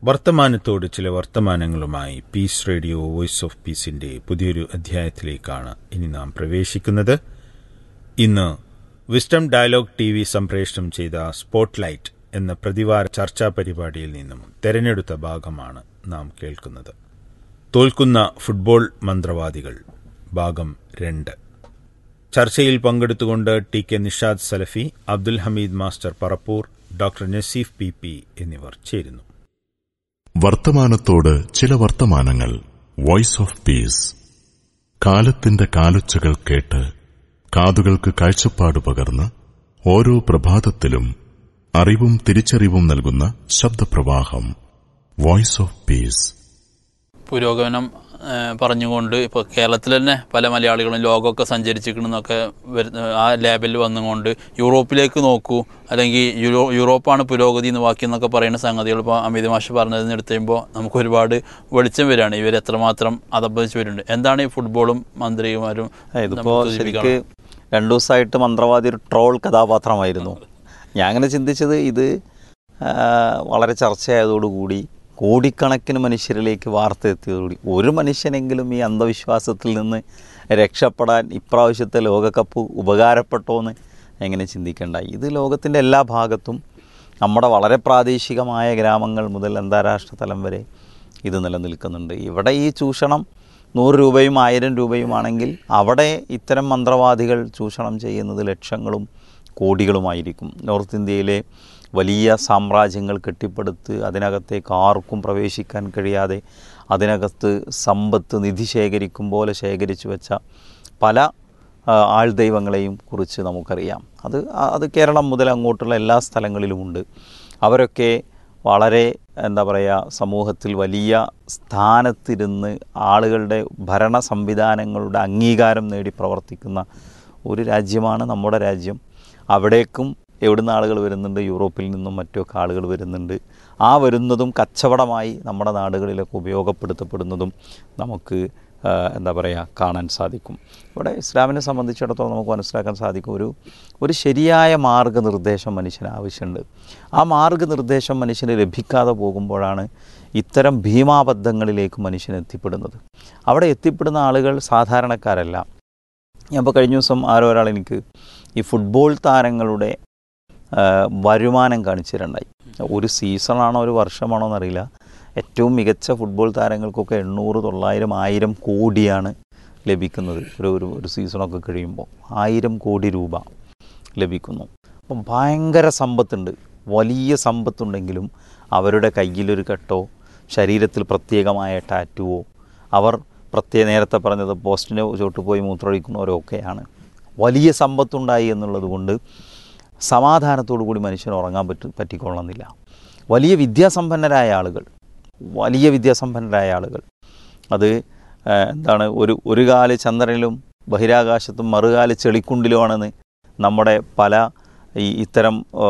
വർത്തമാനത്തോട് ചില വർത്തമാനങ്ങളുമായി peace radio voice of പീസിന്റെ പുതിയൊരു അധ്യായത്തിലേക്കാണ് ഇനി നാം പ്രവേശിക്കുന്നത് ഇന്ന് വിസ്ഡം ഡയലോഗ് ടി വി സംപ്രേഷണം ചെയ്ത സ്പോട്ട്ലൈറ്റ് എന്ന പ്രതിവാര ചർച്ചാ പരിപാടിയിൽ നിന്നും തെരഞ്ഞെടുത്ത ഭാഗമാണ് നാം കേൾക്കുന്നത് തോൽക്കുന്ന ഫുട്ബോൾ മന്ത്രവാദികൾ ഭാഗം രണ്ട് ചർച്ചയിൽ പങ്കെടുത്തുകൊണ്ട് T K Nishad Salafi Abdul Hameed master Parappur doctor Naseef P P എന്നിവർ ചേരുന്നു വർത്തമാനത്തോട് ചില വർത്തമാനങ്ങൾ വോയിസ് ഓഫ് പീസ് കാലത്തിന്റെ കാലൊച്ചകൾ കേട്ട് കാതുകൾക്ക് കാഴ്ചപ്പാട് പകർന്ന് ഓരോ പ്രഭാതത്തിലും അറിവും തിരിച്ചറിവും നൽകുന്ന ശബ്ദപ്രവാഹം വോയിസ് ഓഫ് പീസ് പുരോഗമനം ആ, പറഞ്ഞുകൊണ്ട് ഇപ്പോൾ കേരളത്തിൽ തന്നെ പല മലയാളികളും ലോകമൊക്കെ സഞ്ചരിച്ചിരിക്കണമെന്നൊക്കെ വരുന്ന ആ ലേബലിൽ വന്നുകൊണ്ട് യൂറോപ്പിലേക്ക് നോക്കൂ അല്ലെങ്കിൽ യൂറോ യൂറോപ്പാണ് പുരോഗതി എന്ന് ബാക്കി എന്നൊക്കെ പറയുന്ന സംഗതികൾ ഇപ്പോൾ അമിത് മാഷ് പറഞ്ഞതിന് എടുത്ത് കഴിയുമ്പോൾ നമുക്ക് ഒരുപാട് വെളിച്ചം വരികയാണ് ഇവർ എത്രമാത്രം അതപ്പതിച്ച് വരുന്നുണ്ട് എന്താണ് ഈ ഫുട്ബോളും മന്ത്രിമാരും ഇതിപ്പോ നമുക്ക് ശരിക്ക് സൂചിപ്പിക്കാനുള്ളത്? രണ്ടു ദിവസമായിട്ട് മന്ത്രവാദി ഒരു ട്രോൾ കഥാപാത്രമായിരുന്നു ഞാൻ അങ്ങനെ ചിന്തിച്ചത് ഇത് ആ, വളരെ ചർച്ചയായതോടുകൂടി കോടിക്കണക്കിന് മനുഷ്യരിലേക്ക് വാർത്ത എത്തിയതോടുകൂടി ഒരു മനുഷ്യനെങ്കിലും ഈ അന്ധവിശ്വാസത്തിൽ നിന്ന് രക്ഷപ്പെടാൻ ഇപ്രാവശ്യത്തെ ലോകകപ്പ് ഉപകാരപ്പെട്ടോ എന്ന് എങ്ങനെ ചിന്തിക്കണ്ടായി ഇത് ലോകത്തിൻ്റെ എല്ലാ ഭാഗത്തും നമ്മുടെ വളരെ പ്രാദേശികമായ ഗ്രാമങ്ങൾ മുതൽ അന്താരാഷ്ട്ര തലം വരെ ഇത് നിലനിൽക്കുന്നുണ്ട് ഇവിടെ ഈ ചൂഷണം നൂറ് രൂപയും ആയിരം രൂപയുമാണെങ്കിൽ അവിടെ ഇത്തരം മന്ത്രവാദികൾ ചൂഷണം ചെയ്യുന്നത് ലക്ഷങ്ങളും കോടികളുമായിരിക്കും നോർത്ത് ഇന്ത്യയിലെ വലിയ സാമ്രാജ്യങ്ങൾ കെട്ടിപ്പടുത്ത് അതിനകത്തേക്ക് ആർക്കും പ്രവേശിക്കാൻ കഴിയാതെ അതിനകത്ത് സമ്പത്ത് നിധി ശേഖരിക്കും പോലെ ശേഖരിച്ചു വെച്ച പല ആ, ആൾദൈവങ്ങളെയും കുറിച്ച് നമുക്കറിയാം അത് അത് കേരളം മുതൽ അങ്ങോട്ടുള്ള എല്ലാ സ്ഥലങ്ങളിലുമുണ്ട് അവരൊക്കെ വളരെ എന്താ പറയുക സമൂഹത്തിൽ വലിയ സ്ഥാനത്തിരുന്ന് ആളുകളുടെ ഭരണ സംവിധാനങ്ങളുടെ അംഗീകാരം നേടി പ്രവർത്തിക്കുന്ന ഒരു രാജ്യമാണ് നമ്മുടെ രാജ്യം അവിടേക്കും എവിടുന്ന് ആളുകൾ വരുന്നുണ്ട് യൂറോപ്പിൽ നിന്നും മറ്റുമൊക്കെ ആളുകൾ വരുന്നുണ്ട് ആ വരുന്നതും കച്ചവടമായി നമ്മുടെ നാടുകളിലൊക്കെ ഉപയോഗപ്പെടുത്തപ്പെടുന്നതും നമുക്ക് ആ, എന്താ പറയുക കാണാൻ സാധിക്കും ഇവിടെ ഇസ്ലാമിനെ സംബന്ധിച്ചിടത്തോളം നമുക്ക് മനസ്സിലാക്കാൻ സാധിക്കും ഒരു ഒരു ശരിയായ മാർഗനിർദ്ദേശം മനുഷ്യന് ആവശ്യമുണ്ട് ആ മാർഗനിർദ്ദേശം മനുഷ്യന് ലഭിക്കാതെ പോകുമ്പോഴാണ് ഇത്തരം ഭീമാബദ്ധങ്ങളിലേക്ക് മനുഷ്യൻ എത്തിപ്പെടുന്നത് അവിടെ എത്തിപ്പെടുന്ന ആളുകൾ സാധാരണക്കാരല്ല ഞാൻ ഇപ്പോൾ കഴിഞ്ഞ ദിവസം ആരോ ഒരാൾ എനിക്ക് ഈ ഫുട്ബോൾ താരങ്ങളുടെ ആ, വരുമാനം കാണിച്ചു തരണ്ടായി ഒരു സീസണാണോ ഒരു വർഷമാണോ എന്നറിയില്ല ഏറ്റവും മികച്ച ഫുട്ബോൾ താരങ്ങൾക്കൊക്കെ എണ്ണൂറ് തൊള്ളായിരം ആയിരം കോടിയാണ് ലഭിക്കുന്നത് ഒരു ഒരു ഒരു സീസണൊക്കെ കഴിയുമ്പോൾ ആയിരം കോടി രൂപ ലഭിക്കുന്നു അപ്പം ഭയങ്കര സമ്പത്തുണ്ട് വലിയ സമ്പത്തുണ്ടെങ്കിലും അവരുടെ കയ്യിലൊരു കെട്ടോ ശരീരത്തിൽ പ്രത്യേകമായ ടാറ്റുവോ അവർ പ്രത്യേക നേരത്തെ പറഞ്ഞത് പോസ്റ്റിന് ചോട്ട് പോയി മൂത്രമൊഴിക്കുന്നവരൊക്കെയാണ് വലിയ സമ്പത്തുണ്ടായി എന്നുള്ളത് കൊണ്ട് സമാധാനത്തോടു കൂടി മനുഷ്യന് ഉറങ്ങാൻ പറ്റ പറ്റിക്കൊള്ളുന്നില്ല വലിയ വിദ്യാസമ്പന്നരായ ആളുകൾ വലിയ വിദ്യാസമ്പന്നരായ ആളുകൾ അത് ആ, എന്താണ് ഒരു ഒരു കാല് ചന്ദ്രനിലും ബഹിരാകാശത്തും മറുകാല് ചെളിക്കുണ്ടിലുമാണെന്ന് നമ്മുടെ പല ഈ ഇത്തരം ആ,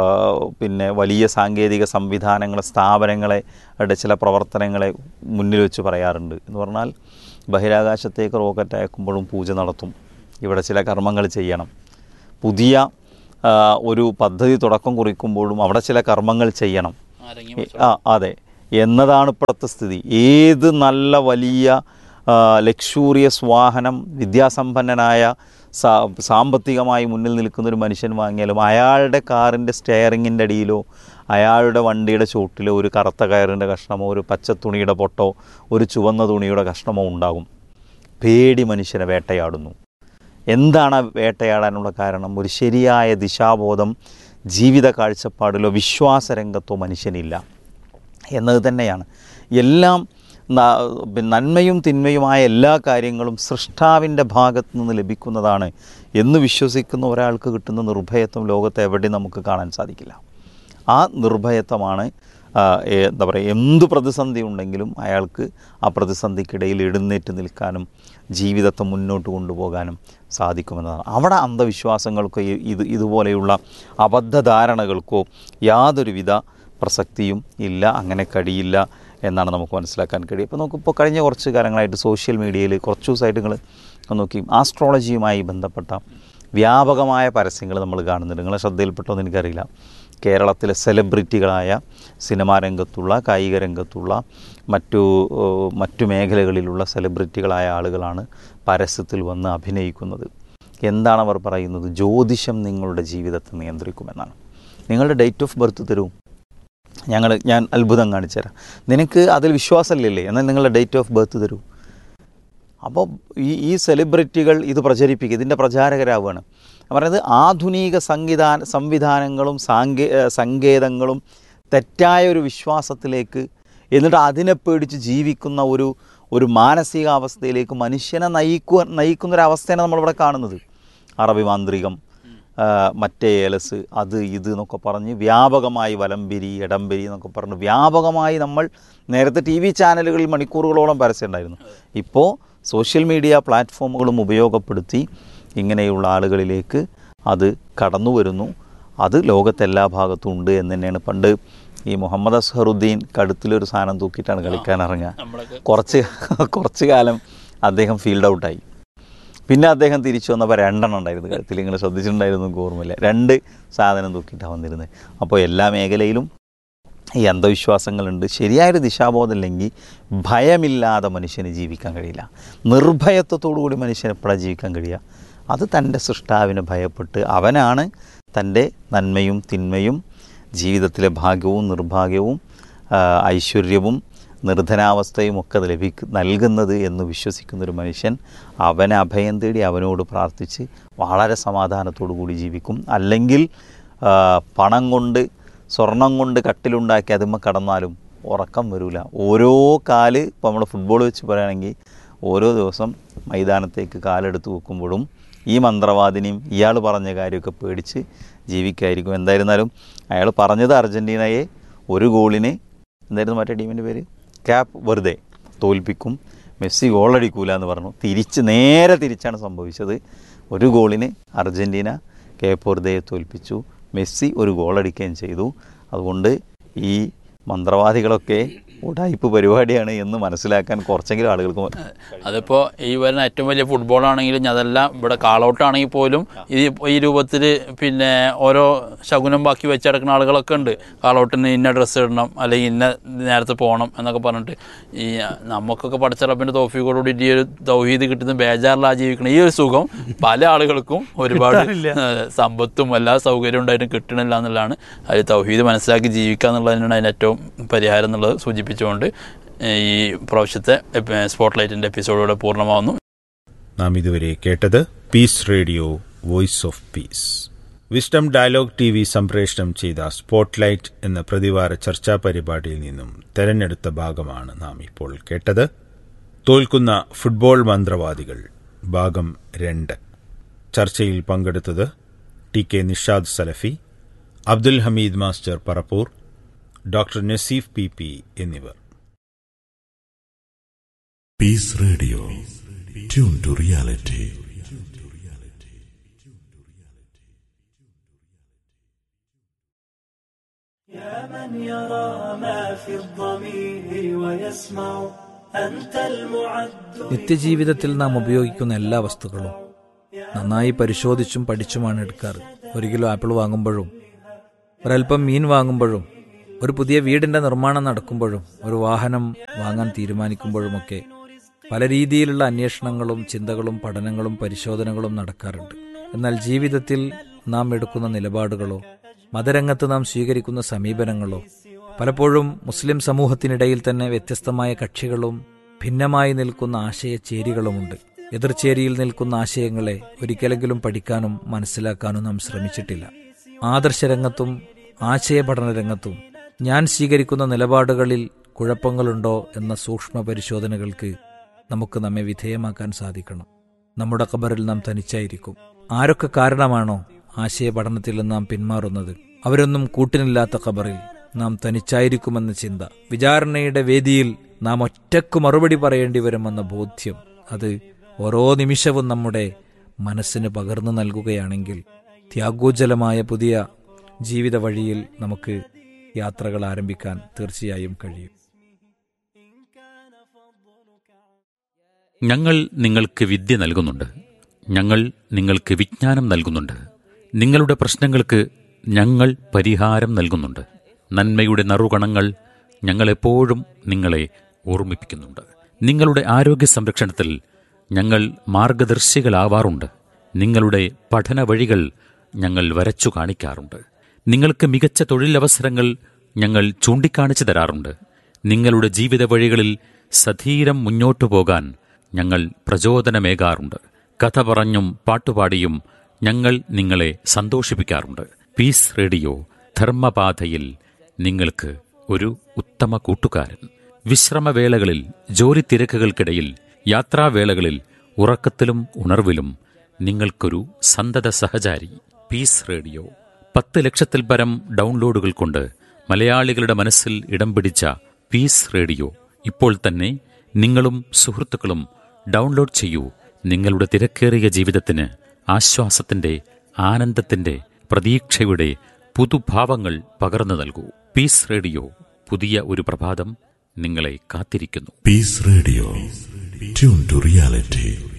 പിന്നെ വലിയ സാങ്കേതിക സംവിധാനങ്ങളെ സ്ഥാപനങ്ങളെ ടെ ചില പ്രവർത്തനങ്ങളെ മുന്നിൽ വെച്ച് പറയാറുണ്ട് എന്ന് പറഞ്ഞാൽ ബഹിരാകാശത്തേക്ക് റോക്കറ്റ് അയക്കുമ്പോഴും പൂജ നടത്തും ഇവിടെ ചില കർമ്മങ്ങൾ ചെയ്യണം പുതിയ ആ, ഒരു പദ്ധതി തുടക്കം കുറിക്കുമ്പോഴും അവിടെ ചില കർമ്മങ്ങൾ ചെയ്യണം ആരെങ്കിലും ആ അതെ എന്നതാണ് ഇപ്പോഴത്തെ സ്ഥിതി ഏത് നല്ല വലിയ ലക്ഷൂറിയസ് വാഹനം വിദ്യാസമ്പന്നനായ സാ സാമ്പത്തികമായി മുന്നിൽ നിൽക്കുന്ന ഒരു മനുഷ്യൻ വാങ്ങിയാലും അയാളുടെ കാറിൻ്റെ സ്റ്റെയറിങ്ങിൻ്റെ അടിയിലോ അയാളുടെ വണ്ടിയുടെ ചോട്ടിലോ ഒരു കറുത്ത കയറിൻ്റെ കഷ്ണമോ ഒരു പച്ച തുണിയുടെ പൊട്ടോ ഒരു ചുവന്ന തുണിയുടെ കഷ്ണമോ ഉണ്ടാകും പേടി മനുഷ്യനെ വേട്ടയാടുന്നു എന്താണ് ആ വേട്ടയാടാനുള്ള കാരണം ഒരു ശരിയായ ദിശാബോധം ജീവിത കാഴ്ചപ്പാടിലോ വിശ്വാസരംഗത്തോ മനുഷ്യനില്ല എന്നത് തന്നെയാണ് എല്ലാം ന- പിന്നെ നന്മയും തിന്മയുമായ എല്ലാ കാര്യങ്ങളും സൃഷ്ടാവിൻ്റെ ഭാഗത്തു നിന്ന് ലഭിക്കുന്നതാണ് എന്ന് വിശ്വസിക്കുന്ന ഒരാൾക്ക് കിട്ടുന്ന നിർഭയത്വം ലോകത്ത് എവിടെയും നമുക്ക് കാണാൻ സാധിക്കില്ല ആ നിർഭയത്വമാണ് ആ, ഏ- എന്താ പറയുക എന്ത് പ്രതിസന്ധി ഉണ്ടെങ്കിലും അയാൾക്ക് ആ പ്രതിസന്ധിക്കിടയിൽ എഴുന്നേറ്റ് നിൽക്കാനും ജീവിതത്തെ മുന്നോട്ട് കൊണ്ടുപോകാനും സാധിക്കുമെന്നതാണ് അവിടെ അന്ധവിശ്വാസങ്ങൾക്കോ ഈ- ഇത് ഇതുപോലെയുള്ള അബദ്ധധാരണകൾക്കോ യാതൊരുവിധ പ്രസക്തിയും ഇല്ല അങ്ങനെ കഴിയില്ല എന്നാണ് നമുക്ക് മനസ്സിലാക്കാൻ കഴിയും ഇപ്പോൾ നമുക്കിപ്പോൾ കഴിഞ്ഞ കുറച്ച് കാലങ്ങളായിട്ട് സോഷ്യൽ മീഡിയയിൽ കുറച്ച് ദിവസമായിട്ട് നിങ്ങൾ നോക്കി ആസ്ട്രോളജിയുമായി ബന്ധപ്പെട്ട വ്യാപകമായ പരസ്യങ്ങൾ നമ്മൾ കാണുന്നുണ്ട് നിങ്ങളെ ശ്രദ്ധയിൽപ്പെട്ടോ എന്ന് എനിക്കറിയില്ല കേരളത്തിലെ സെലിബ്രിറ്റികളായ സിനിമാ രംഗത്തുള്ള കായിക രംഗത്തുള്ള മറ്റു ഏഹ്, മറ്റു മേഖലകളിലുള്ള സെലിബ്രിറ്റികളായ ആളുകളാണ് പരസ്യത്തിൽ വന്ന് അഭിനയിക്കുന്നത് എന്താണ് അവർ പറയുന്നത് ജ്യോതിഷം നിങ്ങളുടെ ജീവിതത്തെ നിയന്ത്രിക്കുമെന്നാണ് നിങ്ങളുടെ ഡേറ്റ് ഓഫ് ബർത്ത് തരൂ ഞങ്ങൾ ഞാൻ അത്ഭുതം കാണിച്ചു തരാം നിനക്ക് അതിൽ വിശ്വാസമില്ലല്ലേ എന്നാൽ നിങ്ങളുടെ ഡേറ്റ് ഓഫ് ബർത്ത് തരൂ അപ്പോൾ ഈ ഈ സെലിബ്രിറ്റികൾ ഇത് പ്രചരിപ്പിക്കുക ഇതിൻ്റെ പ്രചാരകരാവുകയാണ് പറയുന്നത് ആധുനിക സംവിധാന സംവിധാനങ്ങളും സാങ്കേ ഏഹ് സങ്കേതങ്ങളും തെറ്റായ ഒരു വിശ്വാസത്തിലേക്ക് എന്നിട്ട് അതിനെ പേടിച്ച് ജീവിക്കുന്ന ഒരു ഒരു മാനസികാവസ്ഥയിലേക്ക് മനുഷ്യനെ നയിക്കുക നയിക്കുന്ന ഒരു അവസ്ഥയാണ് നമ്മളിവിടെ കാണുന്നത് അറബി മാന്ത്രികം ആ, മറ്റേ ഏലസ് അത് ഇത് എന്നൊക്കെ പറഞ്ഞ് വ്യാപകമായി വലംപിരി ഇടംപിരി എന്നൊക്കെ പറഞ്ഞ് വ്യാപകമായി നമ്മൾ നേരത്തെ ടി വി ചാനലുകളിൽ മണിക്കൂറുകളോളം പരസ്യം ഉണ്ടായിരുന്നു ഇപ്പോൾ സോഷ്യൽ മീഡിയ പ്ലാറ്റ്ഫോമുകളും ഉപയോഗപ്പെടുത്തി ഇങ്ങനെയുള്ള ആളുകളിലേക്ക് അത് കടന്നു വരുന്നു അത് ലോകത്തെല്ലാ ഭാഗത്തും ഉണ്ട് എന്ന് തന്നെയാണ് പണ്ട് ഈ മുഹമ്മദ് അസ്ഹറുദ്ദീൻ കഴുത്തിലൊരു സാധനം തൂക്കിയിട്ടാണ് കളിക്കാൻ ഇറങ്ങുക നമ്മളൊക്കെ കുറച്ച് കുറച്ച് കാലം അദ്ദേഹം ഫീൽഡ് ഔട്ടായി പിന്നെ അദ്ദേഹം തിരിച്ചു വന്നപ്പോൾ രണ്ടെണ്ണം ഉണ്ടായിരുന്നു കഴുത്തിൽ നിങ്ങൾ ശ്രദ്ധിച്ചിട്ടുണ്ടായിരുന്നു എനിക്ക് ഓർമ്മയില്ല രണ്ട് സാധനം തൂക്കിയിട്ടാണ് വന്നിരുന്നത് അപ്പോൾ എല്ലാ മേഖലയിലും ഈ അന്ധവിശ്വാസങ്ങളുണ്ട് ശരിയായൊരു ദിശാബോധം ഇല്ലെങ്കിൽ ഭയമില്ലാതെ മനുഷ്യന് ജീവിക്കാൻ കഴിയില്ല നിർഭയത്വത്തോടു കൂടി മനുഷ്യന് എപ്പോഴാണ് ജീവിക്കാൻ കഴിയുക അത് തൻ്റെ സൃഷ്ടാവിനെ ഭയപ്പെട്ട് അവനാണ് തൻ്റെ നന്മയും തിന്മയും ജീവിതത്തിലെ ഭാഗ്യവും നിർഭാഗ്യവും ആ, ഐശ്വര്യവും നിർധനാവസ്ഥയും ഒക്കെ ലഭിക്കു നൽകുന്നത് എന്ന് വിശ്വസിക്കുന്ന ഒരു മനുഷ്യൻ അവനെ അഭയം തേടി അവനോട് പ്രാർത്ഥിച്ച് വളരെ സമാധാനത്തോടു കൂടി ജീവിക്കും അല്ലെങ്കിൽ ആ, പണം കൊണ്ട് സ്വർണം കൊണ്ട് കട്ടിലുണ്ടാക്കി അതുമ്മ കടന്നാലും ഉറക്കം വരില്ല ഓരോ കാല് ഇപ്പോൾ നമ്മൾ ഫുട്ബോൾ വെച്ച് പറയുകയാണെങ്കിൽ ഓരോ ദിവസം മൈതാനത്തേക്ക് കാലെടുത്ത് വെക്കുമ്പോഴും ഈ മന്ത്രവാദിനിയും ഇയാൾ പറഞ്ഞ കാര്യമൊക്കെ പേടിച്ച് ജീവിക്കായിരിക്കും എന്തായിരുന്നാലും അയാൾ പറഞ്ഞത് അർജൻറ്റീനയെ ഒരു ഗോളിന് എന്തായിരുന്നു മറ്റേ ടീമിൻ്റെ പേര് ക്യാപ്പ് വെറുതെ തോൽപ്പിക്കും മെസ്സി ഗോളടിക്കൂല എന്ന് പറഞ്ഞു തിരിച്ച് നേരെ തിരിച്ചാണ് സംഭവിച്ചത് ഒരു ഗോളിന് അർജൻറ്റീന കേപ്പ് വെറുതെയെ തോൽപ്പിച്ചു മെസ്സി ഒരു ഗോളടിക്കുകയും ചെയ്തു അതുകൊണ്ട് ഈ മന്ത്രവാദികളൊക്കെ ഉടായ്പ പരിപാടിയാണ് എന്ന് മനസ്സിലാക്കാൻ കുറച്ചെങ്കിലും ആളുകൾക്ക് മ- അതിപ്പോൾ ഈ വരുന്ന ഏറ്റവും വലിയ ഫുട്ബോൾ ആണെങ്കിലും അതെല്ലാം ഇവിടെ കാളൗട്ട് ആണെങ്കിൽ പോലും ഈ ഈ രൂപത്തിൽ പിന്നെ ഓരോ ശകുനം ബാക്കി വെച്ചടക്കുന്ന ആളുകളൊക്കെ ഉണ്ട് കാളൗട്ടിന് ഇന്ന ഡ്രസ്സ് ഇടണം അല്ലെങ്കിൽ ഇന്ന നേരത്തെ പോകണം എന്നൊക്കെ പറഞ്ഞിട്ട് ഈ നമുക്കൊക്കെ പഠിച്ച റബ്ബിൻ്റെ തോഫിയോടുകൂടി ഈ ഒരു തൗഹീദ് കിട്ടുന്ന ബേജാറിലാ ജീവിക്കണം ഈ ഒരു സുഖം പല ആളുകൾക്കും ഒരുപാട് ഏഹ്, സമ്പത്തും എല്ലാ സൗകര്യവും ഉണ്ടായിട്ടും കിട്ടണില്ല എന്നുള്ളതാണ് അത് തൗഹീദ് മനസ്സിലാക്കി ജീവിക്കുക എന്നുള്ളതിനാണ് അതിന് ഏറ്റവും പരിഹാരം എന്നുള്ളത് സൂചിപ്പിച്ചുകൊണ്ട് ഏഹ്, ഈ പ്രാവശ്യത്തെ സ്പോട്ട് ലൈറ്റിൻ്റെ എപ്പിസോഡോടെ പൂർണ്ണമാവുന്നു നാം ഇതുവരെ കേട്ടത് peace radio voice of peace wisdom dialogue T V സംപ്രേഷണം ചെയ്ത സ്പോട്ട്ലൈറ്റ് എന്ന പ്രതിവാര ചർച്ചാ പരിപാടിയിൽ നിന്നും തെരഞ്ഞെടുത്ത ഭാഗമാണ് നാം ഇപ്പോൾ കേട്ടത് തോൽക്കുന്ന ഫുട്ബോൾ മന്ത്രവാദികൾ ഭാഗം രണ്ട് ചർച്ചയിൽ പങ്കെടുത്തത് T K Nishad Salafi Abdul Hameed master Parappur doctor Naseef P P എന്നിവർ Peace Radio. Tune to reality. يا من يرى ما في الضمير ويسمع أنت المعد നിത്യജീവിതത്തിൽ നാം ഉപയോഗിക്കുന്ന എല്ലാ വസ്തുക്കളും നന്നായി പരിശോധിച്ചും പഠിച്ചുമാണ് എടുക്കാറ് ഒരു കിലോ ആപ്പിൾ വാങ്ങുമ്പോഴും ഒരൽപ്പം മീൻ വാങ്ങുമ്പോഴും ഒരു പുതിയ വീടിന്റെ നിർമ്മാണം നടക്കുമ്പോഴും ഒരു വാഹനം വാങ്ങാൻ തീരുമാനിക്കുമ്പോഴുമൊക്കെ പല രീതിയിലുള്ള അന്വേഷണങ്ങളും ചിന്തകളും പഠനങ്ങളും പരിശോധനകളും നടക്കാറുണ്ട് എന്നാൽ ജീവിതത്തിൽ നാം എടുക്കുന്ന നിലപാടുകളോ മതരംഗത്ത് നാം സ്വീകരിക്കുന്ന സമീപനങ്ങളോ പലപ്പോഴും മുസ്ലിം സമൂഹത്തിനിടയിൽ തന്നെ വ്യത്യസ്തമായ കക്ഷികളും ഭിന്നമായി നിൽക്കുന്ന ആശയചേരികളുമുണ്ട് എതിർചേരിയിൽ നിൽക്കുന്ന ആശയങ്ങളെ ഒരിക്കലെങ്കിലും പഠിക്കാനും മനസ്സിലാക്കാനും നാം ശ്രമിച്ചിട്ടില്ല ആദർശരംഗത്തും ആശയപഠന രംഗത്തും ഞാൻ സ്വീകരിക്കുന്ന നിലപാടുകളിൽ കുഴപ്പങ്ങളുണ്ടോ എന്ന സൂക്ഷ്മ പരിശോധനകൾക്ക് നമുക്ക് നമ്മെ വിധേയമാക്കാൻ സാധിക്കണം നമ്മുടെ ഖബറിൽ നാം തനിച്ചായിരിക്കും ആരൊക്കെ കാരണമാണോ ആശയപഠനത്തിൽ നിന്ന് നാം പിന്മാറുന്നത് അവരൊന്നും കൂട്ടിനില്ലാത്ത ഖബറിൽ നാം തനിച്ചായിരിക്കുമെന്ന ചിന്ത വിചാരണയുടെ വേദിയിൽ നാം ഒറ്റക്ക് മറുപടി പറയേണ്ടി വരുമെന്ന ബോധ്യം അത് ഓരോ നിമിഷവും നമ്മുടെ മനസ്സിന് പകർന്നു നൽകുകയാണെങ്കിൽ ത്യാഗോജ്ജലമായ പുതിയ ജീവിത വഴിയിൽ നമുക്ക് യാത്രകൾ ആരംഭിക്കാൻ തീർച്ചയായും കഴിയും ഞങ്ങൾ നിങ്ങൾക്ക് വിദ്യ നൽകുന്നുണ്ട് ഞങ്ങൾ നിങ്ങൾക്ക് വിജ്ഞാനം നൽകുന്നുണ്ട് നിങ്ങളുടെ പ്രശ്നങ്ങൾക്ക് ഞങ്ങൾ പരിഹാരം നൽകുന്നുണ്ട് നന്മയുടെ നറുകണങ്ങൾ ഞങ്ങളെപ്പോഴും നിങ്ങളെ ഓർമ്മിപ്പിക്കുന്നുണ്ട് നിങ്ങളുടെ ആരോഗ്യ സംരക്ഷണത്തിൽ ഞങ്ങൾ മാർഗദർശികളാവാറുണ്ട് നിങ്ങളുടെ പഠന വഴികൾ ഞങ്ങൾ വരച്ചു കാണിക്കാറുണ്ട് നിങ്ങൾക്ക് മികച്ച തൊഴിലവസരങ്ങൾ ഞങ്ങൾ ചൂണ്ടിക്കാണിച്ചു തരാറുണ്ട് നിങ്ങളുടെ ജീവിത വഴികളിൽ സധീരം മുന്നോട്ടു പോകാൻ ഞങ്ങൾ പ്രചോദനമേകാറുണ്ട് കഥ പറഞ്ഞും പാട്ടുപാടിയും ഞങ്ങൾ നിങ്ങളെ സന്തോഷിപ്പിക്കാറുണ്ട് പീസ് റേഡിയോ ധർമ്മപാതയിൽ നിങ്ങൾക്ക് ഒരു ഉത്തമ കൂട്ടുകാരൻ വിശ്രമവേളകളിൽ ജോലി തിരക്കുകൾക്കിടയിൽ യാത്രാവേളകളിൽ ഉറക്കത്തിലും ഉണർവിലും നിങ്ങൾക്കൊരു സന്തത സഹചാരി പീസ് റേഡിയോ പത്ത് ലക്ഷത്തിൽ പരം ഡൗൺലോഡുകൾ കൊണ്ട് മലയാളികളുടെ മനസ്സിൽ ഇടം പിടിച്ച പീസ് റേഡിയോ ഇപ്പോൾ തന്നെ നിങ്ങളും സുഹൃത്തുക്കളും ഡൗൺലോഡ് ചെയ്യൂ നിങ്ങളുടെ തിരക്കേറിയ ജീവിതത്തിന് ആശ്വാസത്തിന്റെ ആനന്ദത്തിന്റെ പ്രതീക്ഷയുടെ പുതുഭാവങ്ങൾ പകർന്നു നൽകൂ പീസ് റേഡിയോ പുതിയ ഒരു പ്രഭാതം നിങ്ങളെ കാത്തിരിക്കുന്നു Peace Radio. Tune to reality.